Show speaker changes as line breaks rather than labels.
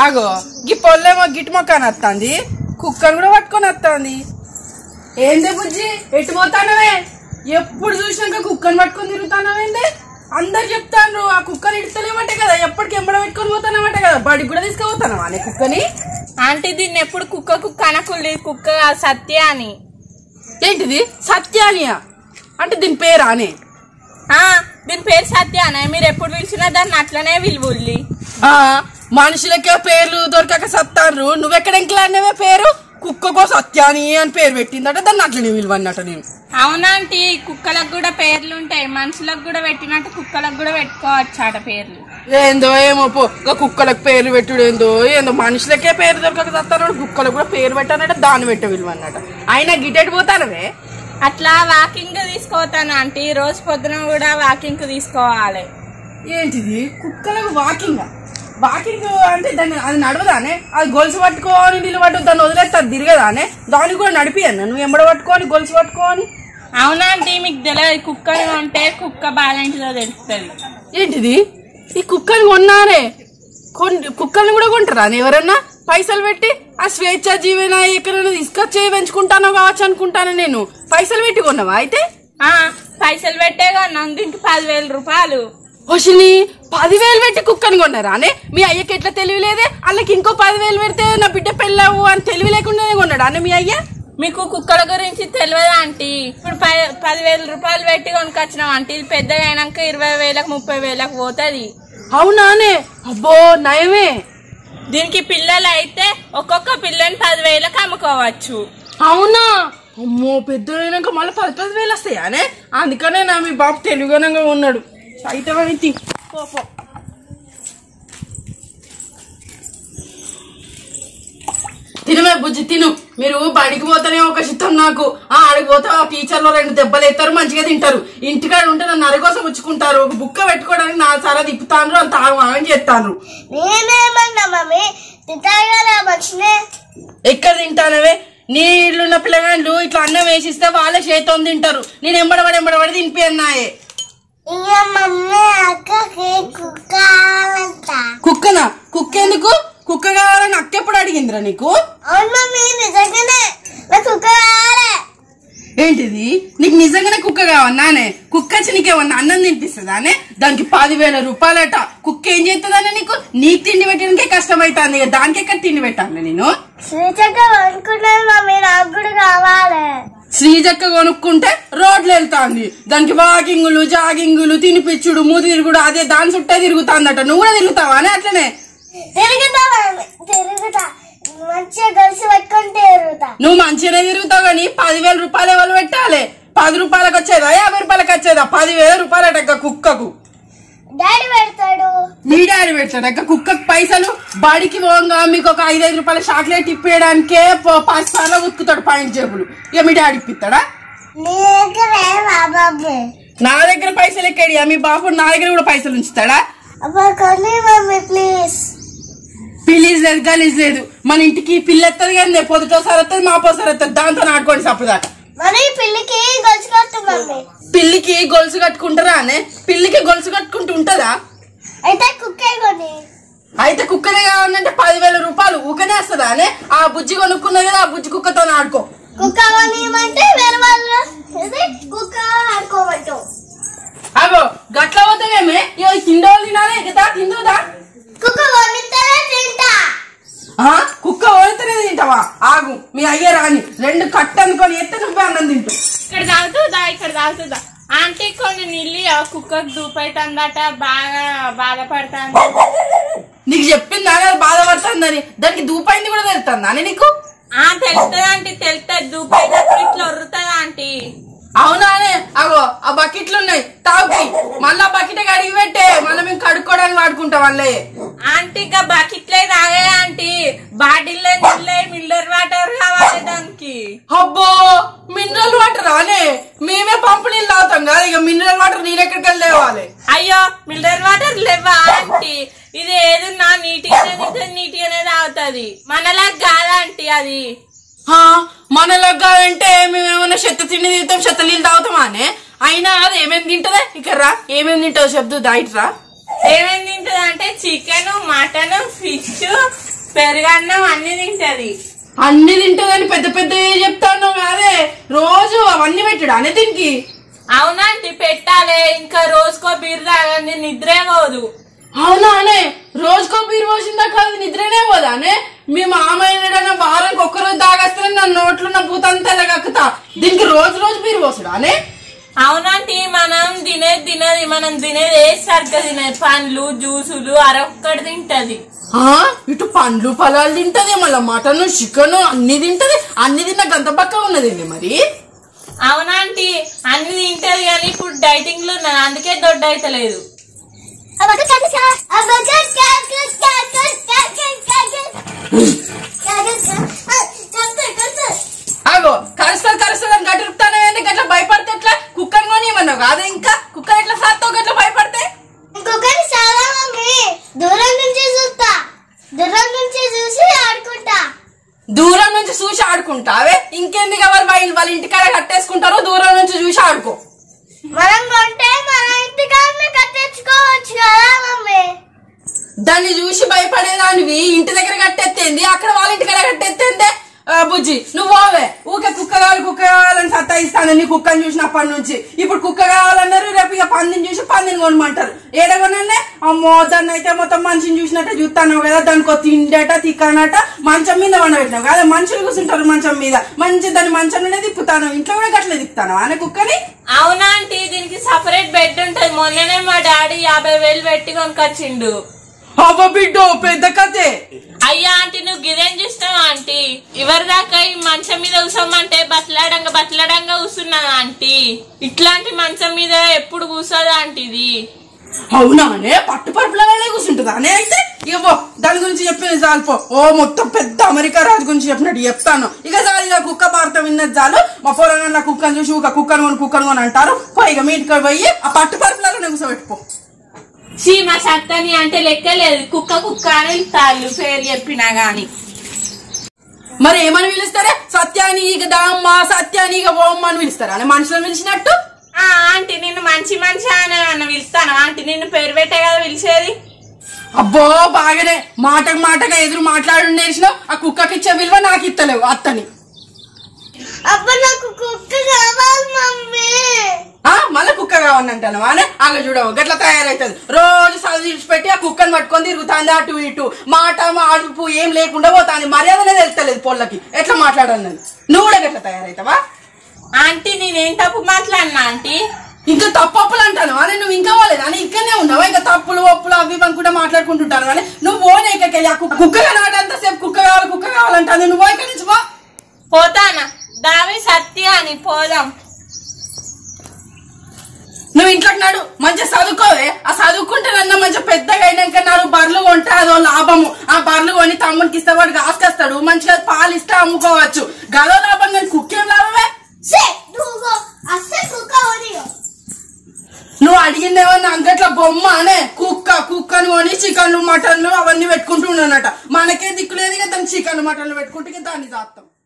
అగో గీ పొల్లేమో గిట్ మొక్క అని వస్తుంది కుక్కను కూడా పట్టుకొని వస్తుంది ఏంది బుజ్జి ఎటు పోతానవే ఎప్పుడు చూసినాక కుక్కను పట్టుకొని తిరుగుతానవేంది అందరు చెప్తాను ఆ కుక్కని ఇడతలేమంటే కదా ఎప్పటికి ఎంబడ పెట్టుకొని పోతానమంటే కదా బడికి కూడా తీసుకుపోతానవా అనే కుక్కని
ఆంటీ దీన్ని ఎప్పుడు కుక్క కుక్క అనకుల్లి కుక్క కాదు, సత్య అని
ఏంటిది సత్యానియా అంటే దీని పేరా అనే
ఆ, దీని పేరు సత్య అనే మీరు ఎప్పుడు పిలిచినా దాన్ని అట్లనే విలువుల్లి
ఆ, మనుషులకే పేర్లు దొరకక సత్తారు నువ్వెక్కడ ఎంకలాడినవే పేరు కుక్కకో సత్యాని అని పేరు పెట్టిందట దాన్ని అట్లనే విలువన్నట నేను
అవునా ఆంటీ కుక్కలకు కూడా పేర్లు ఉంటాయి మనుషులకు కూడా పెట్టినట్టు కుక్కలకు కూడా పెట్టుకోవచ్చు ఆట పేర్లు
ఏందో ఏమో పో ఇంకా కుక్కలకు పేర్లు పెట్టుడు ఏందో ఏందో మనుషులకే పేరు దొరకక సత్తారు కుక్కలకు కూడా పేరు పెట్టానట దాన్ని పెట్ట విలువన్నట అయినా గిటెట్ పోతానవే
అట్లా వాకింగ్ తీసుకోతాను ఆంటీ రోజు పొద్దున కూడా వాకింగ్ తీసుకోవాలి
ఏంటిది కుక్కలకు వాకింగ్ వాకింగ్ అంటే దాన్ని అది నడవదానే అది గొలుసు పట్టుకొని నిలబడ్డు దాన్ని వదిలేస్తే అది తిరగదానే దాన్ని కూడా నడిపియను నువ్వు ఎంబడ పట్టుకొని గొలుసు పట్టుకొని
అవునా ఆంటీ మీకు తెలియదు కుక్కని అంటే కుక్క బాగాలేంటిదో తెలుస్తుంది
ఏంటిది ఈ కుక్కని కొన్నారే కొన్ కుక్కల్ని కూడా కొంటారా అని ఎవరన్నా పైసలు పెట్టి ఆ స్వేచ్ఛ జీవన ఎక్కడైనా తీసుకొచ్చి పెంచుకుంటానో కావచ్చు అనుకుంటాను నేను పైసలు పెట్టి కొన్నావా అయితే
ఆ, పైసలు పెట్టే కొన్నాం దీనికి పదివేల రూపాయలు
వషిని పదివేలు పెట్టి కుక్కని కొన్నారా అనే మీ అయ్యకి ఎట్లా తెలివి లేదే వాళ్ళకి ఇంకో పదివేలు పెడితే నా బిడ్డ పెళ్ళవు అని తెలివి లేకుండానే కొన్నాడు అన్న మీ అయ్య
మీకు కుక్కల గురించి తెలియదా ఆంటీ ఇప్పుడు పది పదివేల రూపాయలు పెట్టి కొనుకొచ్చినాం ఆంటీ ఇది పెద్దగా అయినాక ఇరవై వేలకు ముప్పై వేలకు పోతుంది
అవునానే అబ్బో నయమే
దీనికి పిల్లలు అయితే ఒక్కొక్క పిల్లని పదివేలకు అమ్ముకోవచ్చు
అవునా అమ్మో పెద్దయినాక మళ్ళీ పది పది వేలు వస్తాయానే అందుకనే నా మీ బాబు తెలుగునంగా ఉన్నాడు అయితే తి పో, పో. తినమే బుజ్జి తిను మీరు బడికి పోతేనే ఒక చిత్తం నాకు ఆ ఆడికి పోతే ఆ టీచర్లు రెండు దెబ్బలు ఎత్తారు మంచిగా తింటారు ఇంటికాడ ఉంటే నన్ను అరగోసం ఉచ్చుకుంటారు ఒక బుక్క పెట్టుకోవడానికి నా సారా తిప్పుతాను అంత ఆగమాగం చేస్తాను
నేనేమన్నా మమ్మీ తింటాను కదా మంచినే
ఎక్కడ తింటానవే నీ ఇల్లున్న పిల్లగాళ్ళు ఇట్లా అన్నం వేసిస్తే వాళ్ళే చేతోని తింటారు నేను ఎంబడబడి ఎంబడబడి తినిపియన్నాయే
ఇక మమ్మీ అక్కకి కుక్క కావాలంట
కుక్కనా కుక్క ఎందుకు కుక్క కావాలని అక్కెప్పుడు అడిగిందిరా నీకు
అవును మమ్మీ నిజంగానే నాకు కుక్క కావాలి
ఏంటిది నీకు నిజంగానే కుక్క కావన్నానే కుక్క వచ్చి నీకేమన్నా అన్నం తినిపిస్తుందానే దానికి పదివేల రూపాయలట కుక్క ఏం చేస్తుందనే నీకు నీకు తిండి పెట్టడానికే కష్టమైతుంది ఇక దానికి ఎక్కడ తిండి పెట్టాను నేను
శ్రీచక్క అనుకున్నాను మమ్మీ నాకు కూడా కావాలి
శ్రీజక్క కొనుక్కుంటే రోడ్లు వెళ్తాంది దానికి వాకింగులు జాగింగులు తినిపిచ్చుడు మూతి తిరుగుడు అదే దాని చుట్టే తిరుగుతాందట నువ్వు కూడా తిరుగుతావా అని అట్లనే
తిరుగుతా మమ్మీ తిరుగుతా మంచిగా కలిసి పట్టుకొని తిరుగుతా
నువ్వు మంచిగానే తిరుగుతావు కానీ పదివేల రూపాయలు ఎవరు పెట్టాలి పది రూపాయలకు వచ్చేదా యాభై రూపాయలకు వచ్చేదా పదివేల రూపాయలట కుక్కకు
డాడీ పెడతాడు
మీ డాడీ పెడతాడక్క కుక్కకు పైసలు బడికి పోగా మీకు ఒక ఐదైదు రూపాయల చాక్లెట్ ఇప్పేయడానికే ప- పది సార్లు ఉతుకుతాడు పాయింట్ జేబులు ఇక మీ డాడీ ఇప్పిస్తాడా
నీ దగ్గర ఏమా మమ్మీ
నా దగ్గర పైసలు ఎక్కడియా మీ బాబు నా దగ్గర కూడా పైసలు ఉంచుతాడా
అబ్బా కొన్ని మమ్మీ ప్లీజ్
పిల్లీజ్ లేదు గలీజ్ లేదు మన ఇంటికి పిల్ల ఎత్తది కానీ పొద్దుటోసారి వస్తుంది మా పోసారి వస్తుంది దాంతో నాటుకోండి సప్పుదాకా
మరి ఈ పిల్లికి గొలుసు కట్టు మమ్మీ
పిల్లికి గొలుసు కట్టుకుంటారా అనే పిల్లికి గొలుసు కట్టుకుంటూ ఉంటదా
అయితే కుక్కే కొని
అయితే కుక్కనే కావాలంటే పదివేల రూపాయలు ఊకనే వస్తుందా అనే ఆ బుజ్జి కొనుక్కున్నది కదా ఆ బుజ్జి కుక్కతో ఆడుకో
కుక్క కొనియమంటే వేరే వాళ్ళు ఇది కుక్క ఆడుకోమంటావు
అగో గట్ల పోతావేమే ఇగో తిండోలు తినాలి ఎగతా తిందుదా
కుక్క కొనిస్తేనే తింటా
ఆ? కుక్క ఓడితేనే తింటావా ఆగు మీ అయ్య రాని రెండు కట్ట అనుకొని ఎత్తే నువ్వే అన్నం తింటూ
ఇక్కడ తాగుతుందా ఇక్కడ తాగుతుందా ఆంటీ కొన్ని నీళ్ళు ఇయ్యవా? కుక్కకు దూపైతుందట బాగా బాధపడుతుంది
నీకు చెప్పింది అది బాధపడుతుందని దానికి దూపైంది కూడా తెలుస్తుందా అని నీకు
ఆ తెలుస్తుంది ఆంటీ తెలుస్తుంది దూపైనప్పుడు ఇట్లా వరుతుంది ఆంటీ
అవునా అనే అగో ఆ బకెట్లు ఉన్నాయి తాగుకి మళ్ళా బకెట్ కడిగి పెట్టే మళ్ళీ మేము కడుక్కోవడానికి వాడుకుంటాం వాళ్ళే
ఆంటీ ఇంకా బకెట్లే తాగే ఆంటీ బాటిల్లో నీళ్ళే మిల్లర్ వాటర్ కావాలి దానికి
అబ్బో మినరల్ వాటర్ అనే మేమే పంపు నీళ్ళు తాగుతాం కదా ఇక మినరల్ వాటర్ నేను ఎక్కడికి వెళ్ళి తేవాలి
అయ్యో మిల్లర్ వాటర్ లేవా ఆంటీ ఇది ఏదున్నా నీటిగానే తింటే నీటిగానే తాగుతుంది మనలా కాదా ఆంటీ అది
ఆ, మనలో కాదంటే మేమేమన్నా చెత్త తిండి తింటాం చెత్త నీళ్ళు తాగుతామా అనే అయినా అది ఏమేమి తింటదే ఇక్కడ రా ఏమేమి తింటావు చెప్దు దాయిట్ రా
ఏమేమి తింటది అంటే చికెన్ మటన్ ఫిష్ పెరుగన్నం అన్ని తింటది
అన్ని తింటుందని పెద్ద పెద్ద చెప్తాను అదే రోజు అవన్నీ పెట్టాడు అనే దీనికి
అవునంటి పెట్టాలి ఇంకా రోజుకో బీర్ తాగండి నిద్రే పోదు
అవునా అనే రోజుకో బీరు పోసిందా కాదు నిద్రనే పోదా అనే మీ మామయ్యడన్నా వారానికి ఒక్కరోజు తాగేస్తే నా నోట్లో నా పూతంతా కక్కుతా దీనికి రోజు రోజు బీరు పోసాడా అనే
అవునంటి మనం తినేది తినది మనం తినేది ఏ సరిగ్గా తినేది పండ్లు జ్యూసులు అరొక్కటి తింటది
ఆ ఇటు పండ్లు ఫలాలు తింటది మళ్ళీ మటన్ చికెన్ అన్ని తింటది అన్ని తిన్న గంత పక్క ఉన్నది మరి
అవునంటి అన్ని తింటది కానీ ఇప్పుడు డైటింగ్ లో ఉన్నది అందుకే దొడ్డ అయితలేదు
అబ్బా కచ్చ అబ్బా కచ్చ కచ్చ కచ్చ కచ్చ
ఆగో కరుస్తుంది కరుస్తుంది అని గట్టుతానే గట్లా భయపడితే ఎట్లా కుక్కని కొని ఏమన్నావు కాదు ఇంకా కుక్కర్ ఎట్లా సాత్తావు గట్లా భయపడితే
ఇంకొకటి చాలా మమ్మీ దూరం నుంచి చూస్తా దూరం నుంచి చూసి ఆడుకుంటా
దూరం నుంచి చూసి ఆడుకుంటావే ఇంకెందుకు ఎవరు వాళ్ళ వాళ్ళ ఇంటికాడ కట్టేసుకుంటారో దూరం నుంచి చూసి ఆడుకో
మనం కొంటే మన ఇంటికాడనే కట్టించుకోవచ్చు కదా మమ్మీ
దాన్ని చూసి భయపడేదానివి ఇంటి దగ్గర కట్టెత్తేంది అక్కడ వాళ్ళ ఇంటికాడ కట్టెత్తేందే ఆ, బుజ్జి నువ్వు పోవే ఊకే కుక్క కావాలి కుక్క కావాలని సత్తాయిస్తాను నీ కుక్కని చూసినప్పటి నుంచి ఇప్పుడు కుక్క కావాలన్నారు రేపు ఇక పందిని చూసి పందిని కొనమంటారు ఏడగొనండి అమ్మో దాన్ని అయితే మొత్తం మనిషిని చూసినట్టే చూస్తాను కదా దానికి తిండట తిక్కనట మంచం మీద వండబెట్టినావు కదా మనుషులు కూర్చుంటారు మంచం మీద మంచి దాన్ని మంచం నుండే తిప్పుతాను ఇంట్లో కూడా గట్ల తిప్పుతాను అనే కుక్కని
అవునా ఆంటీ దీనికి సపరేట్ బెడ్ ఉంటది మొన్ననే మా డాడీ యాభై వేలు పెట్టి కొనుకొచ్చిండు
అవ్వ బిడ్డో పెద్ద కథే
అయ్యా ఆంటీ నువ్వు గిదేం చూసినావు ఆంటీ ఎవరి దాకా ఈ మంచం మీద కూసోమంటే బతలాడంగా బతలాడంగా కూర్చున్నది ఆంటీ ఇట్లాంటి మంచం మీద ఎప్పుడు కూర్చోదు ఆంటీ ఇది
అవునానే పట్టు పరుపులనే కూర్చుంటుందా అనే అయితే ఇవ్వ దాని గురించి చెప్పిన చాలు పో ఓ మొత్తం పెద్ద అమెరికా రాజు గురించి చెప్పినట్టు చెప్తాను ఇక చాలు ఇక కుక్క భారత విన్నది చాలు మా పొరగన్న కుక్కను చూసి ఒక కుక్కను కొని కుక్కను కొని అంటారు పో ఇక మీ ఇంటికి పోయి ఆ పట్టు పరుపులలో కూర్చోబెట్టుకో
షీ మా సత్తని అంటే లెక్కలేదు కుక్క కుక్క అని తాళ్ళు పేరు చెప్పినా గాని
మరి ఏమని పిలుస్తారే సత్యాని ఇక దామ్మ సత్యాని ఇక ఓమ్మ అని పిలుస్తారా అని మనుషులను పిలిచినట్టు
ఆ ఆంటీ నిన్ను మంచి మంచి అని అన్న పిలుస్తాను ఆంటీ నిన్ను పేరు పెట్టే కదా పిలిచేది
అబ్బో బాగానే మాటకు మాటగా ఎదురు మాట్లాడు నేర్చినావు ఆ కుక్కకి ఇచ్చే విలువ నాకు ఇత్తలేవు అత్తని
అబ్బా నాకు కుక్క కావాలి మమ్మీ
ఆ మళ్ళీ కుక్క కావాలంటాను అనే ఆగ చూడవు గట్లా తయారైతుంది రోజు చదువు విడిచిపెట్టి ఆ కుక్కను పట్టుకొని తిరుగుతాంది అటు ఇటు మాట అడుపు ఏం లేకుండా పోతాంది మర్యాదనే తెలుస్తలేదు పొల్లకి ఎట్లా మాట్లాడాలి నేను నువ్వు కూడా గట్లా తయారైతావా
ఆంటీ నేనేం తప్పు మాట్లాడినా ఆంటీ
ఇంకా తప్పప్పులు అంటాను అని నువ్వు ఇంకా పోలేదు అని ఇక్కడనే ఉన్నావా ఇంకా తప్పులు ఒప్పులు అవి ఇవి అనుకుంటా మాట్లాడుకుంటుంటాను అని నువ్వు పోనే ఇక్కడికి ఆ కుక్క కుక్క నాటంతా సేపు కుక్క కావాలి కుక్క కావాలంటాను నువ్వు ఇక్కడి నుంచి పో
పోతానా దావి సత్య అని పోదాం
నువ్వు ఇంట్లోకి నాడు మంచిగా చదువుకోవే ఆ చదువుకుంటానన్నా మంచిగా పెద్దగా అయినాక నాడు బర్రెలు కొంటే అదో లాభము ఆ బర్రెలు కొని తమ్మునికి ఇస్తే వాడు కాసుకొస్తాడు మంచిగా పాలు ఇస్తే అమ్ముకోవచ్చు గదో లాభం కానీ కుక్కేం లాభమే
సే నువ్వు అస్సే కుక్క వదియో
నువ్వు అడిగిందేమన్నా అంగట్ల బొమ్మ అనే కుక్క కుక్కను కొని చికెన్లు మటన్లు అవన్నీ పెట్టుకుంటూ ఉన్నానట మనకే దిక్కులేదు కదా దాన్ని చికెన్ మటన్లు పెట్టుకుంటే ఇక దాన్ని చేస్తాం